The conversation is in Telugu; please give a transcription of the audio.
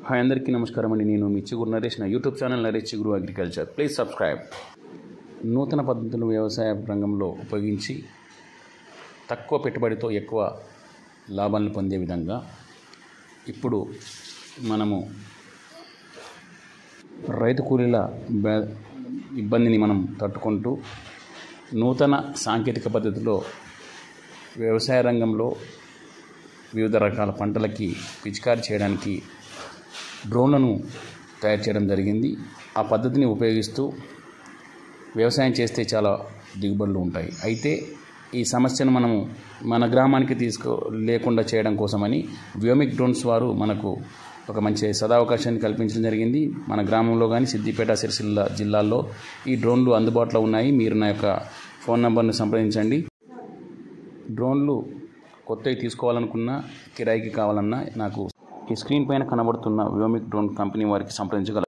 హాయ్ అందరికీ నమస్కారం అండి నేను మీ చిగురు నరేష్ నా యూట్యూబ్ ఛానల్ నరేష్ చిగురు అగ్రికల్చర్ ప్లీజ్ సబ్స్క్రైబ్ నూతన పద్ధతులు వ్యవసాయ రంగంలో ఉపయోగించి తక్కువ పెట్టుబడితో ఎక్కువ లాభాలను పొందే విధంగా ఇప్పుడు మనము రైతు కూలీల బ- ఇబ్బందిని మనం తట్టుకుంటూ నూతన సాంకేతిక పద్ధతిలో వ్యవసాయ రంగంలో వివిధ రకాల పంటలకి పిచికారి చేయడానికి డ్రోన్లను తయారు చేయడం జరిగింది ఆ పద్ధతిని ఉపయోగిస్తూ వ్యవసాయం చేస్తే చాలా దిగుబడులు ఉంటాయి అయితే ఈ సమస్యను మనము మన గ్రామానికి తీసుకో లేకుండా చేయడం కోసమని వ్యోమిక్ డ్రోన్స్ వారు మనకు ఒక మంచి సదావకాశాన్ని కల్పించడం జరిగింది మన గ్రామంలో కానీ సిద్దిపేట సిరిసిల్ల జిల్లాల్లో ఈ డ్రోన్లు అందుబాటులో ఉన్నాయి మీరు నా యొక్క ఫోన్ నంబర్ను సంప్రదించండి డ్రోన్లు కొత్తవి తీసుకోవాలనుకున్నా కిరాయికి కావాలన్నా నాకు ఈ స్క్రీన్ పైన కనబడుతున్న వ్యోమిక్ డ్రోన్ కంపెనీ వారికి సంప్రదించగలరు